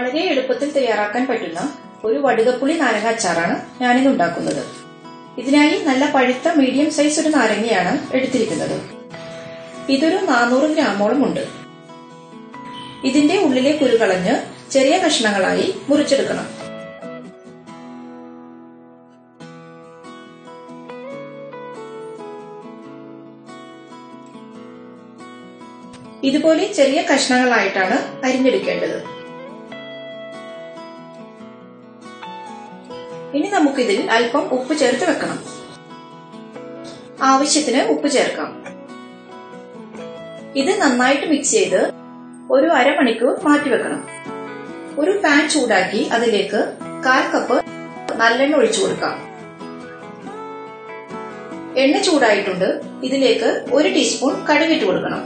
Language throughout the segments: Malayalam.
വളരെ എളുപ്പത്തിൽ തയ്യാറാക്കാൻ പറ്റുന്ന ഒരു വടുകപ്പുളി നാരങ്ങ അച്ചാറാണ് ഞാനിന്ന് ഉണ്ടാക്കുന്നത് ഇതിനായി നല്ല പഴുത്ത മീഡിയം സൈസ് ഒരു നാരങ്ങയാണ് എടുത്തിരിക്കുന്നത് ഇതൊരു നാനൂറ് ഗ്രാമോളം ഉണ്ട് ഇതിന്റെ ഉള്ളിലെ കുരു കളഞ്ഞ് ചെറിയ കഷ്ണങ്ങളായി മുറിച്ചെടുക്കണം ഇതുപോലെ ചെറിയ കഷ്ണങ്ങളായിട്ടാണ് അരിഞ്ഞെടുക്കേണ്ടത് ഇനി നമുക്കിതിൽ അല്പം ഉപ്പ് ചേർത്ത് വെക്കണം ആവശ്യത്തിന് ഉപ്പ് ചേർക്കാം ഇത് നന്നായിട്ട് മിക്സ് ചെയ്ത് ഒരു അരമണിക്കൂർ മാറ്റിവെക്കണം ഒരു പാൻ ചൂടാക്കി അതിലേക്ക് കാൽ കപ്പ് നല്ലെണ്ണ ഒഴിച്ചു കൊടുക്കാം എണ്ണ ചൂടായിട്ടുണ്ട് ഇതിലേക്ക് ഒരു ടീസ്പൂൺ കടുകിട്ട് കൊടുക്കണം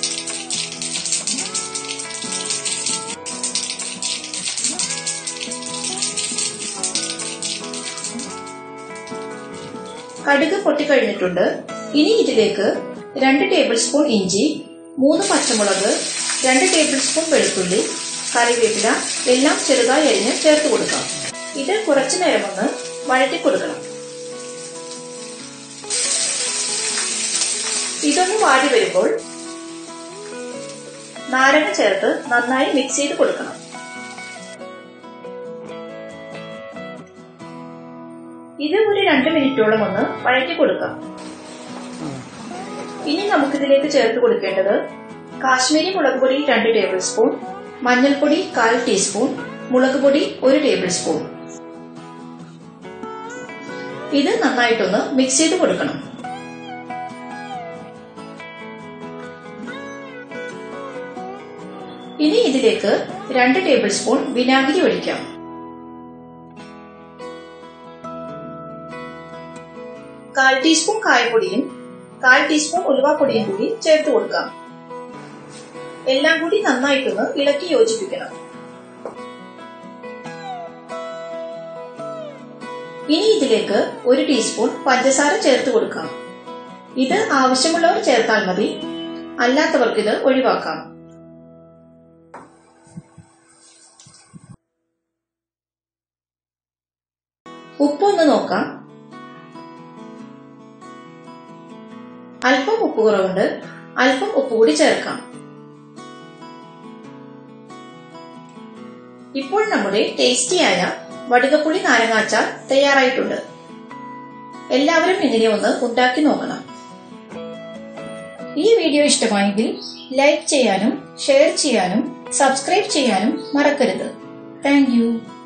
കടുക് പൊട്ടിക്കഴിഞ്ഞിട്ടുണ്ട് ഇനി ഇതിലേക്ക് രണ്ട് ടേബിൾ സ്പൂൺ ഇഞ്ചി മൂന്ന് പച്ചമുളക് രണ്ട് ടേബിൾ സ്പൂൺ വെളുത്തുള്ളി കറിവേപ്പില എല്ലാം ചെറുതായി അരിഞ്ഞ് ചേർത്ത് കൊടുക്കാം ഇത് കുറച്ചു നേരം ഒന്ന് വഴറ്റി കൊടുക്കണം ഇതൊന്ന് വാടി വരുമ്പോൾ നാരങ്ങ ചേർത്ത് നന്നായി മിക്സ് ചെയ്ത് കൊടുക്കണം ഇത് ഒരു രണ്ട് മിനിറ്റോളം ഒന്ന് വഴറ്റി കൊടുക്കാം ഇനി നമുക്കിതിലേക്ക് ചേർത്ത് കൊടുക്കേണ്ടത് കാശ്മീരി മുളക് പൊടി രണ്ട് ടേബിൾ സ്പൂൺ മഞ്ഞൾപ്പൊടി കാൽ ടീസ്പൂൺ മുളക് പൊടി ഒരു ടേബിൾ സ്പൂൺ ഇത് നന്നായിട്ടൊന്ന് മിക്സ് ചെയ്ത് കൊടുക്കണം ഇനി ഇതിലേക്ക് രണ്ട് ടേബിൾ സ്പൂൺ വിനാഗിരി ഒഴിക്കാം കാൽ ടീസ്പൂൺ കായപ്പൊടിയും കാൽ ടീസ്പൂൺ ഉലുവാപ്പൊടിയും കൂടി ചേർത്ത് കൊടുക്കാം എല്ലാം കൂടി നന്നായിട്ടൊന്ന് ഇളക്കി യോജിപ്പിക്കണം ഇനി ഇതിലേക്ക് ഒരു ടീസ്പൂൺ പഞ്ചസാര ചേർത്ത് കൊടുക്കാം ഇത് ആവശ്യമുള്ളവർ ചേർത്താൽ മതി അല്ലാത്തവർക്ക് ഇത് ഒഴിവാക്കാം ഉപ്പൊന്ന് നോക്കാം അല്പം ഉപ്പ് കുറവുണ്ട് അല്പം ഉപ്പ് കൂടി ചേർക്കാം ഇപ്പോൾ നമ്മുടെ ടേസ്റ്റിയായ വടുകപ്പുളി നാരങ്ങാച്ചാർ തയ്യാറായിട്ടുണ്ട് എല്ലാവരും ഇങ്ങനെ ഒന്ന് ഉണ്ടാക്കി നോക്കണം ഈ വീഡിയോ ഇഷ്ടമായെങ്കിൽ ലൈക്ക് ചെയ്യാനും ഷെയർ ചെയ്യാനും സബ്സ്ക്രൈബ് ചെയ്യാനും മറക്കരുത് താങ്ക്